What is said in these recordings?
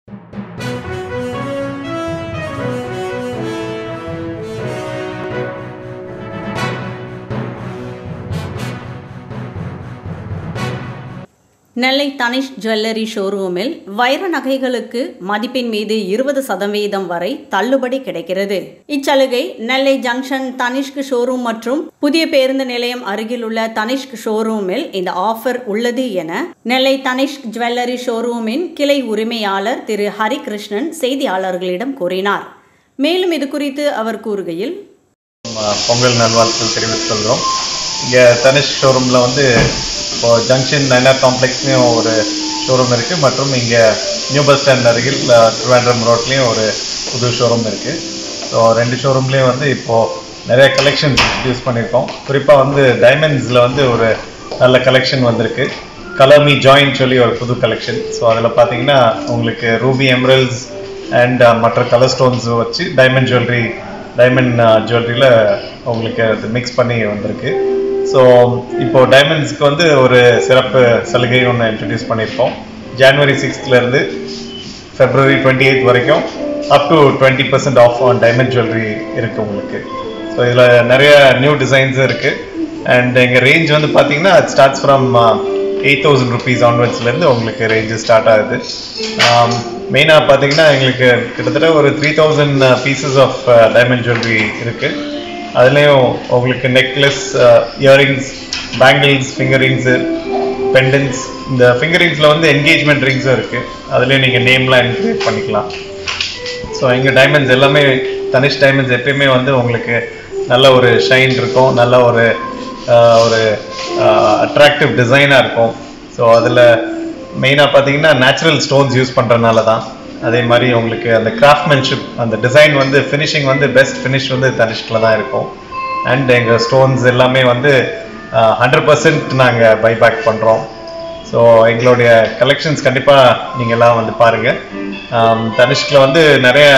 நெல்லை Tanishq jewellery ஷோரூமில் வைர நகைகளுக்கு மதிப்பின் மீது இருபது சதவீதம் வரை தள்ளுபடி கிடைக்கிறது இச்சலுகை நெல்லை ஜங்ஷன் தனிஷ்க் ஷோரூம் மற்றும் புதிய பேருந்து நிலையம் அருகில் உள்ள தனிஷ்க் ஷோரூமில் இந்த ஆஃபர் உள்ளது என நெல்லை தனிஷ்க் ஜுவல்லரி ஷோரூமின் கிளை உரிமையாளர் திரு ஹரிகிருஷ்ணன் செய்தியாளர்களிடம் கூறினார் மேலும் இது குறித்து அவர் கூறுகையில் ம- பொங்கல் நல்வாழ்த்துக்கள் தெரிவித்துக் கொள்கிறோம் இங்கே தனிஷ் ஷோரூமில் வந்து இப்போ ஜங்ஷன் நைனார் காம்ப்ளெக்ஸ்லேயும் ஒரு ஷோரூம் இருக்குது மற்றும் இங்கே நியூ பஸ் ஸ்டாண்ட் அருகில் அஹ், திருவேண்டரம் ரோட்லேயும் ஒரு புது ஷோரூம் இருக்குது ஸோ ரெண்டு ஷோரூம்லேயும் வந்து இப்போது நிறைய கலெக்ஷன்ஸ் யூஸ் பண்ணியிருக்கோம் குறிப்பாக வந்து டைமண்ட்ஸில் வந்து ஒரு நல்ல கலெக்ஷன் வந்திருக்கு கலர் மீ ஜாயின் சொல்லி ஒரு புது கலெக்ஷன் ஸோ அதில் பார்த்தீங்கன்னா உங்களுக்கு ரூபி எம்ரல்ஸ் அண்ட் மற்ற கலர் ஸ்டோன்ஸ் வச்சு டைமண்ட் ஜுவல்லரி டைமண்ட் ஜுவல்லரியில் உங்களுக்கு அது மிக்ஸ் பண்ணி வந்திருக்கு ஸோ இப்போ டைமண்ட்ஸ்க்கு வந்து ஒரு சிறப்பு சலுகை ஒன்று இன்ட்ரடியூஸ் பண்ணியிருக்கோம் ஜான்வரி சிக்ஸ்த்லேருந்து ஃபெப்ரவரி டுவெண்ட்டி எயித் வரைக்கும் up to twenty percent off on diamond jewellery இருக்குது உங்களுக்கு ஸோ இதில் நிறைய நியூ டிசைன்ஸ் இருக்குது அண்ட் எங்கள் ரேஞ்ச் வந்து பார்த்தீங்கன்னா it starts from eight thousand rupees ஆன்வர்ட்ஸ்லேருந்து உங்களுக்கு ரேஞ்சு ஸ்டார்ட் ஆகுது மெயினாக பார்த்தீங்கன்னா எங்களுக்கு கிட்டத்தட்ட ஒரு three thousand pieces of diamond jewellery இருக்குது அதுலேயும் உங்களுக்கு necklace earrings bangles finger rings pendants இந்த ஃபிங்கரிங்ஸில் வந்து என்கேஜ்மெண்ட் ரிங்ஸும் இருக்குது அதுலேயும் நீங்கள் நேம்லாம் என்கிரியேட் பண்ணிக்கலாம் ஸோ எங்கள் டைமண்ட்ஸ் எல்லாமே தனிஷ் டைமண்ட்ஸ் எப்பயுமே வந்து உங்களுக்கு நல்ல ஒரு ஷைன் இருக்கும் நல்ல ஒரு ஆஹ், ஒரு அட்ராக்டிவ் டிசைனாக இருக்கும் ஸோ அதில் மெயினாக பார்த்தீங்கன்னா நேச்சுரல் ஸ்டோன்ஸ் யூஸ் பண்ணுறதுனால தான் அதே மாதிரி உங்களுக்கு அந்த கிராஃப்ட்மேன்ஷிப் அந்த டிசைன் வந்து ஃபினிஷிங் வந்து பெஸ்ட் ஃபினிஷ் வந்து தனிஷ்கில் தான் இருக்கும் அண்ட் எங்கள் ஸ்டோன்ஸ் எல்லாமே வந்து ஹண்ட்ரட் பர்சன்ட் நாங்கள் பைபேக் பண்ணுறோம் ஸோ எங்களுடைய கலெக்ஷன்ஸ் கண்டிப்பாக நீங்கள் எல்லாம் வந்து பாருங்கள் தனிஷ்கில் வந்து நிறைய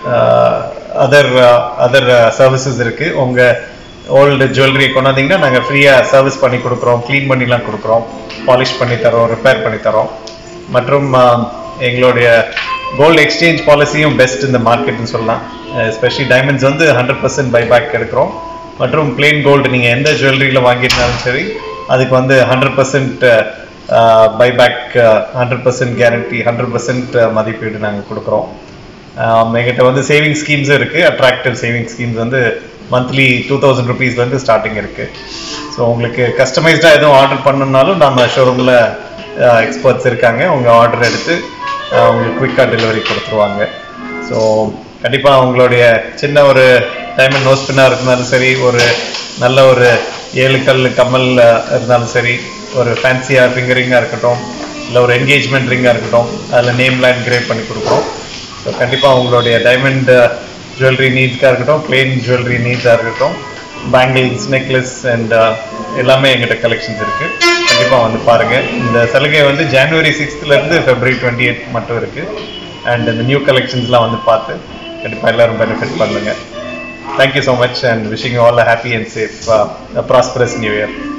அதர் அதர் சர்வீசஸ் இருக்குது உங்கள் ஓல்டு ஜுவல்லரி கொண்டாந்தீங்கன்னா நாங்கள் ஃப்ரீயாக சர்வீஸ் பண்ணி கொடுக்குறோம் க்ளீன் பண்ணிலாம் கொடுக்குறோம் பாலிஷ் பண்ணி தரோம் ரிப்பேர் பண்ணி தரோம் மற்றும் ஆஹ், எங்களுடைய கோல்டு எக்ஸ்சேஞ்ச் பாலிசியும் பெஸ்ட் இந்த மார்க்கெட்னு சொல்லலாம் எஸ்பெஷலி டைமண்ட்ஸ் வந்து ஹண்ட்ரட் பர்சன்ட் பைபேக் எடுக்கிறோம் மற்றும் பிளெயின் கோல்டு நீங்கள் எந்த ஜுவல்லரியில் வாங்கியிருந்தாலும் சரி அதுக்கு வந்து hundred percent buyback hundred percent guarantee hundred percent மதிப்பீடு நாங்கள் கொடுக்குறோம் ஆம், எங்கிட்ட வந்து சேவிங் ஸ்கீம்ஸும் இருக்குது அட்ராக்டிவ் சேவிங் ஸ்கீம்ஸ் வந்து மந்த்லி டூ தௌசண்ட் ருபீஸ்லேருந்து ஸ்டார்டிங் இருக்குது ஸோ உங்களுக்கு கஸ்டமைஸ்டாக எதுவும் ஆர்டர் பண்ணணும்னாலும் நம்ம ஷோரூமில் எக்ஸ்பர்ட்ஸ் இருக்காங்க உங்கள் ஆர்டர் எடுத்து ஆஹ், உங்களுக்கு குயிக்காக டெலிவரி கொடுத்துருவாங்க ஸோ கண்டிப்பாக உங்களுடைய சின்ன ஒரு டைமண்ட் நோஸ் பின்னாக இருந்தாலும் சரி ஒரு நல்ல ஒரு ஏழு கல் கம்மல் அஹ், இருந்தாலும் சரி ஒரு ஃபேன்சியாக ஃபிங்கரிங்காக இருக்கட்டும் இல்லை ஒரு என்கேஜ்மெண்ட் ரிங்காக இருக்கட்டும் அதில் நேம்லாம் என்கிரேட் பண்ணி கொடுக்குறோம் ஸோ கண்டிப்பாக உங்களுடைய டைமண்ட் ஜுவல்லரி நீட்ஸாக இருக்கட்டும் பிளெயின் ஜுவல்லரி நீட்ஸாக இருக்கட்டும் பேங்கிள்ஸ் நெக்லஸ் அண்ட் எல்லாமே எங்கிட்ட கலெக்ஷன்ஸ் இருக்குது கண்டிப்பாக வந்து பாருங்கள் இந்த சலுகை வந்து ஜனவரி சிக்ஸ்த்லேருந்து ஃபெப்ரவரி டுவெண்ட்டி எயிட் மட்டும் இருக்குது அண்ட் இந்த நியூ கலெக்ஷன்ஸ்லாம் வந்து பார்த்து கண்டிப்பாக எல்லாரும் பெனிஃபிட் பண்ணுங்கள் thank you so much and wishing all a happy and safe prosperous new year